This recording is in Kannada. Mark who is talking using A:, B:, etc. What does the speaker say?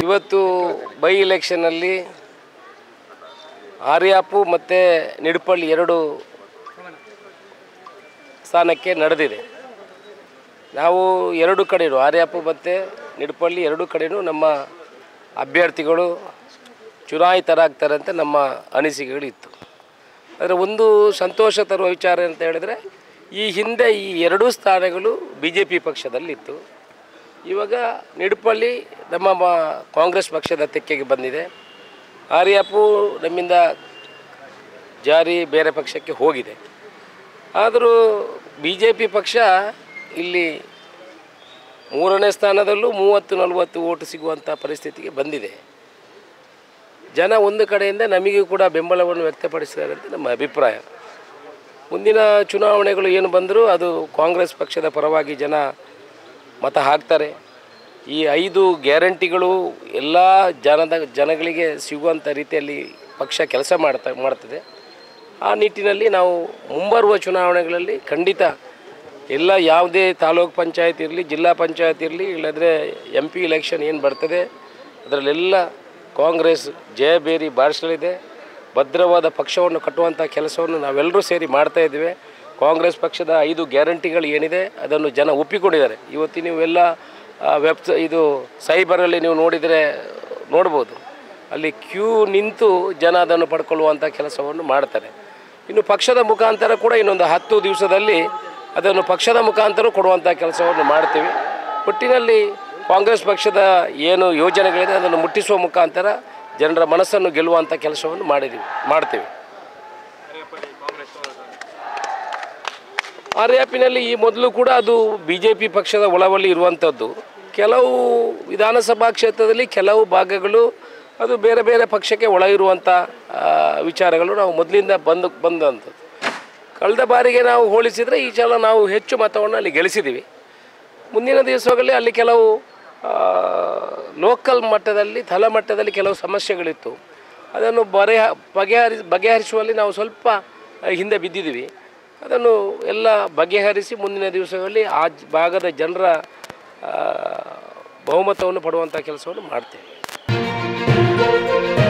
A: ಇವತ್ತು ಬೈ ಇಲೆಕ್ಷನ್ನಲ್ಲಿ ಆರ್ಯಾಪು ಮತ್ತು ನಿಡ್ಪಳ್ಳಿ ಎರಡು ಸ್ಥಾನಕ್ಕೆ ನಡೆದಿದೆ ನಾವು ಎರಡು ಕಡೆಯೂ ಆರ್ಯಾಪು ಮತ್ತು ನಿಡ್ಪಳ್ಳಿ ಎರಡು ಕಡೆಯೂ ನಮ್ಮ ಅಭ್ಯರ್ಥಿಗಳು ಚುನಾಯಿತರಾಗ್ತಾರೆ ಅಂತ ನಮ್ಮ ಅನಿಸಿಕೆಗಳಿತ್ತು ಆದರೆ ಒಂದು ಸಂತೋಷ ತರುವ ವಿಚಾರ ಅಂತ ಹೇಳಿದರೆ ಈ ಹಿಂದೆ ಈ ಎರಡೂ ಸ್ಥಾನಗಳು ಬಿ ಜೆ ಪಿ ಪಕ್ಷದಲ್ಲಿತ್ತು ಇವಾಗ ನಿಡುಪಳ್ಳಿ ನಮ್ಮ ಮ- ಕಾಂಗ್ರೆಸ್ ಪಕ್ಷದ ತೆಕ್ಕೆಗೆ ಬಂದಿದೆ ಆರ್ಯಾಪು ನಮ್ಮಿಂದ ಜಾರಿ ಬೇರೆ ಪಕ್ಷಕ್ಕೆ ಹೋಗಿದೆ ಆದರೂ ಬಿ ಜೆ ಪಿ ಪಕ್ಷ ಇಲ್ಲಿ ಮೂರನೇ ಸ್ಥಾನದಲ್ಲೂ ಮೂವತ್ತು ನಲವತ್ತು ಓಟು ಸಿಗುವಂಥ ಪರಿಸ್ಥಿತಿಗೆ ಬಂದಿದೆ ಜನ ಒಂದು ಕಡೆಯಿಂದ ನಮಗೂ ಕೂಡ ಬೆಂಬಲವನ್ನು ವ್ಯಕ್ತಪಡಿಸಿದ್ದಾರೆ ಅಂತ ನಮ್ಮ ಅಭಿಪ್ರಾಯ ಮುಂದಿನ ಚುನಾವಣೆಗಳು ಏನು ಬಂದರೂ ಅದು ಕಾಂಗ್ರೆಸ್ ಪಕ್ಷದ ಪರವಾಗಿ ಜನ ಮತ ಹಾಕ್ತಾರೆ ಈ ಐದು ಗ್ಯಾರಂಟಿಗಳು ಎಲ್ಲ ಜನದ ಜನಗಳಿಗೆ ಸಿಗುವಂಥ ರೀತಿಯಲ್ಲಿ ಪಕ್ಷ ಕೆಲಸ ಮಾಡ್ತಾ ಮಾಡ್ತದೆ ಆ ನಿಟ್ಟಿನಲ್ಲಿ ನಾವು ಮುಂಬರುವ ಚುನಾವಣೆಗಳಲ್ಲಿ ಖಂಡಿತ ಎಲ್ಲ ಯಾವುದೇ ತಾಲೂಕು ಪಂಚಾಯತ್ ಇರಲಿ ಜಿಲ್ಲಾ ಪಂಚಾಯತ್ ಇರಲಿ ಇಲ್ಲದ್ರೆ ಎಂ ಪಿ ಇಲೆಕ್ಷನ್ ಏನು ಬರ್ತದೆ ಅದರಲ್ಲೆಲ್ಲ ಕಾಂಗ್ರೆಸ್ ಜಯಬೇರಿ ಬಾರಿಸಲಿದೆ ಭದ್ರವಾದ ಪಕ್ಷವನ್ನು ಕಟ್ಟುವಂಥ ಕೆಲಸವನ್ನು ನಾವೆಲ್ಲರೂ ಸೇರಿ ಮಾಡ್ತಾ ಇದ್ದೇವೆ ಕಾಂಗ್ರೆಸ್ ಪಕ್ಷದ ಐದು ಗ್ಯಾರಂಟಿಗಳು ಏನಿದೆ ಅದನ್ನು ಜನ ಒಪ್ಪಿಕೊಂಡಿದ್ದಾರೆ ಇವತ್ತು ನೀವೆಲ್ಲ ವೆಬ್ಸ ಇದು ಸೈಬರಲ್ಲಿ ನೀವು ನೋಡಿದರೆ ನೋಡ್ಬೋದು ಅಲ್ಲಿ ಕ್ಯೂ ನಿಂತು ಜನ ಅದನ್ನು ಪಡ್ಕೊಳ್ಳುವಂಥ ಕೆಲಸವನ್ನು ಮಾಡ್ತಾರೆ ಇನ್ನು ಪಕ್ಷದ ಮುಖಾಂತರ ಕೂಡ ಇನ್ನೊಂದು ಹತ್ತು ದಿವಸದಲ್ಲಿ ಅದನ್ನು ಪಕ್ಷದ ಮುಖಾಂತರ ಕೊಡುವಂಥ ಕೆಲಸವನ್ನು ಮಾಡ್ತೀವಿ ಒಟ್ಟಿನಲ್ಲಿ ಕಾಂಗ್ರೆಸ್ ಪಕ್ಷದ ಏನು ಯೋಜನೆಗಳಿದೆ ಅದನ್ನು ಮುಟ್ಟಿಸುವ ಮುಖಾಂತರ ಜನರ ಮನಸ್ಸನ್ನು ಗೆಲ್ಲುವಂಥ ಕೆಲಸವನ್ನು ಮಾಡಿದ್ದೀವಿ ಮಾಡ್ತೀವಿ ಆರ್ ಆ್ಯಪಿನಲ್ಲಿ ಈ ಮೊದಲು ಕೂಡ ಅದು ಬಿ ಜೆ ಪಿ ಪಕ್ಷದ ಒಳವಲ್ಲಿ ಇರುವಂಥದ್ದು ಕೆಲವು ವಿಧಾನಸಭಾ ಕ್ಷೇತ್ರದಲ್ಲಿ ಕೆಲವು ಭಾಗಗಳು ಅದು ಬೇರೆ ಬೇರೆ ಪಕ್ಷಕ್ಕೆ ಒಳ ಇರುವಂಥ ಆ, ವಿಚಾರಗಳು ನಾವು ಮೊದಲಿಂದ ಬಂದು ಬಂದಂಥದ್ದು ಕಳೆದ ಬಾರಿಗೆ ನಾವು ಹೋಲಿಸಿದರೆ ಈ ಸಲ ನಾವು ಹೆಚ್ಚು ಮತವನ್ನು ಅಲ್ಲಿ ಗೆಲ್ಲಿಸಿದ್ದೀವಿ ಮುಂದಿನ ದಿವಸಗಳಲ್ಲಿ ಅಲ್ಲಿ ಕೆಲವು ಲೋಕಲ್ ಮಟ್ಟದಲ್ಲಿ ತಳಮಟ್ಟದಲ್ಲಿ ಕೆಲವು ಸಮಸ್ಯೆಗಳಿತ್ತು ಅದನ್ನು ಬರೆ ಬಗೆಹರಿ ಬಗೆಹರಿಸುವಲ್ಲಿ ನಾವು ಸ್ವಲ್ಪ ಆ, ಹಿಂದೆ ಬಿದ್ದಿದ್ದೀವಿ ಅದನ್ನು ಎಲ್ಲ ಬಗೆಹರಿಸಿ ಮುಂದಿನ ದಿವಸಗಳಲ್ಲಿ ಆ ಜ- ಭಾಗದ ಜನರ ಆ, ಬಹುಮತವನ್ನು ಪಡುವಂಥ ಕೆಲಸವನ್ನು ಮಾಡ್ತೇವೆ